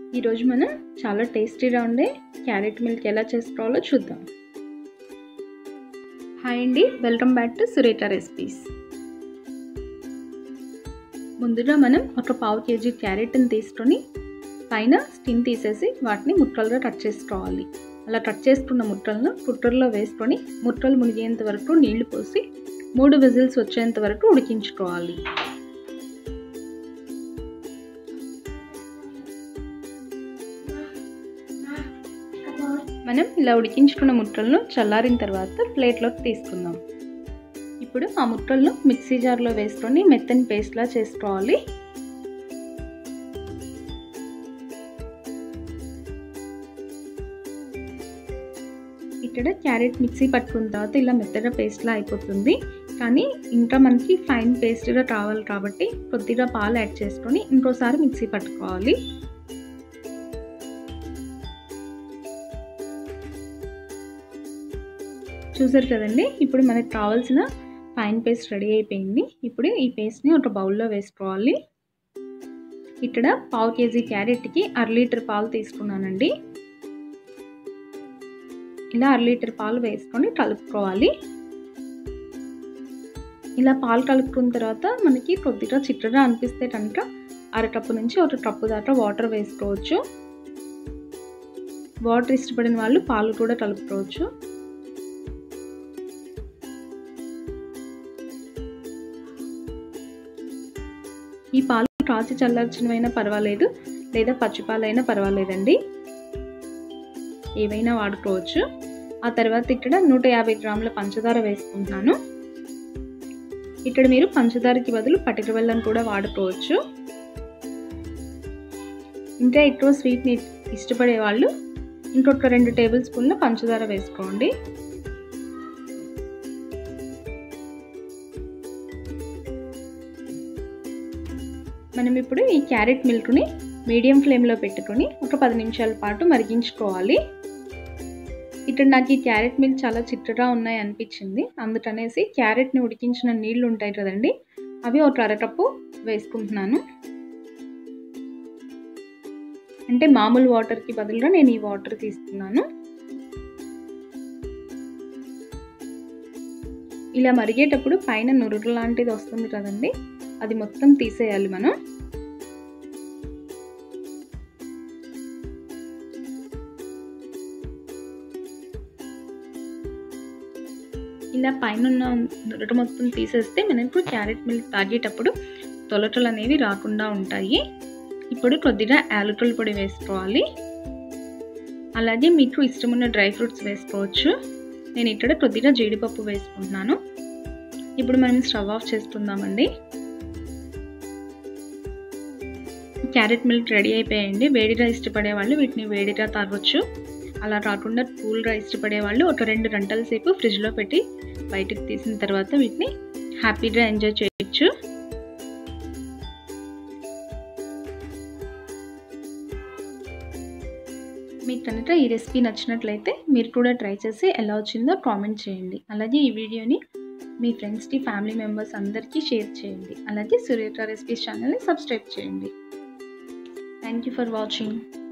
ఈరోజు మనం చాలా టేస్టీగా ఉండే క్యారెట్ మిల్క్ ఎలా చేసుకోవాలో చూద్దాం హాయ్ అండి welcome back to Surekha recipes ముందుగా మనం ఒక పావు కేజీ క్యారెట్ని తీసుకొని పైన స్కిన్ తీసేసి వాటిని ముక్కలుగా కట్ చేసుకోవాలి అలా కట్ చేసుకున్న ముక్కలను కుక్కర్లో వేసుకొని ముక్కలు మునిగేంత వరకు నీళ్లు పోసి మూడు విజిల్స్ వచ్చేంత వరకు ఉడికించుకోవాలి మనం ఇలా ఉడికించుకున్న ముక్కలను చల్లారిన తర్వాత ప్లేట్లోకి తీసుకుందాం ఇప్పుడు ఆ ముక్కలను మిక్సీ జార్లో వేసుకొని మెత్తని పేస్ట్లా చేసుకోవాలి ఇక్కడ క్యారెట్ మిక్సీ పట్టుకున్న తర్వాత ఇలా మెత్తగా పేస్ట్లా అయిపోతుంది కానీ ఇంకా మనకి ఫైన్ పేస్ట్గా కావాలి కాబట్టి కొద్దిగా పాలు యాడ్ చేసుకొని ఇంకోసారి మిక్సీ పట్టుకోవాలి చూసారు కదండి ఇప్పుడు మనకు కావాల్సిన ఫైన్ పేస్ట్ రెడీ అయిపోయింది ఇప్పుడు ఈ పేస్ట్ని ఒక బౌల్లో వేసుకోవాలి ఇక్కడ పావు కేజీ క్యారెట్కి అర లీటర్ పాలు తీసుకున్నానండి ఇలా అర లీటర్ పాలు వేసుకొని కలుపుకోవాలి ఇలా పాలు కలుపుకున్న తర్వాత మనకి కొద్దిగా చిక్కగా అనిపిస్తే కనుక అరకప్పు నుంచి ఒక కప్పు దాకా వాటర్ వేసుకోవచ్చు వాటర్ ఇష్టపడిన వాళ్ళు పాలు కూడా కలుపుకోవచ్చు ఈ పాలు కాచి చల్లార్చినవైనా పర్వాలేదు లేదా పచ్చిపాలైనా పర్వాలేదండి ఏవైనా వాడుకోవచ్చు ఆ తర్వాత ఇక్కడ నూట యాభై గ్రాముల పంచదార వేసుకుంటున్నాను ఇక్కడ మీరు పంచదారకి బదులు పటిక బెల్లం కూడా వాడుకోవచ్చు ఇంకా ఎక్కువ స్వీట్ని ఇష్టపడే వాళ్ళు ఇంకొక రెండు టేబుల్ స్పూన్ల పంచదార వేసుకోండి మనం ఇప్పుడు ఈ క్యారెట్ మిల్క్ని మీడియం ఫ్లేమ్లో పెట్టుకొని ఒక పది నిమిషాల పాటు మరిగించుకోవాలి ఇక్కడ నాకు ఈ క్యారెట్ మిల్క్ చాలా చిక్కగా ఉన్నాయి అనిపించింది అందుకనేసి క్యారెట్ని ఉడికించిన నీళ్ళు ఉంటాయి కదండి అవి ఒక అరకప్పు వేసుకుంటున్నాను అంటే మామూలు వాటర్కి బదులుగా నేను ఈ వాటర్ తీసుకున్నాను ఇలా మరిగేటప్పుడు పైన నురుగు లాంటిది వస్తుంది కదండి అది మొత్తం తీసేయాలి మనం ఇలా పైన ఉన్న నురగ మొత్తం తీసేస్తే మనకు క్యారెట్ మిల్క్ తాగేటప్పుడు తొలటలు అనేవి రాకుండా ఉంటాయి ఇప్పుడు కొద్దిగా యాలకుల పొడి వేసుకోవాలి అలాగే మీకు ఇష్టమున్న డ్రై ఫ్రూట్స్ వేసుకోవచ్చు నేను ఇక్కడ కొద్దిగా జీడిపప్పు వేసుకుంటున్నాను ఇప్పుడు మనం స్టవ్ ఆఫ్ చేసుకుందామండి క్యారెట్ మిల్క్ రెడీ అయిపోయాయండి వేడిగా ఇష్టపడే వాళ్ళు వీటిని వేడిగా తాగొచ్చు అలా కాకుండా కూల్గా ఇష్టపడే వాళ్ళు ఒక రెండు గంటల సేపు ఫ్రిడ్జ్లో పెట్టి బయటకు తీసిన తర్వాత వీటిని హ్యాపీగా ఎంజాయ్ చేయొచ్చు మీకు కనుక ఈ రెసిపీ నచ్చినట్లయితే మీరు కూడా ట్రై చేసి ఎలా వచ్చిందో కామెంట్ చేయండి అలాగే ఈ వీడియోని మీ ఫ్రెండ్స్కి ఫ్యామిలీ మెంబర్స్ అందరికీ షేర్ చేయండి అలాగే సురేఖ రెసిపీస్ ఛానల్ని సబ్స్క్రైబ్ చేయండి థ్యాంక్ యూ ఫర్ వాచింగ్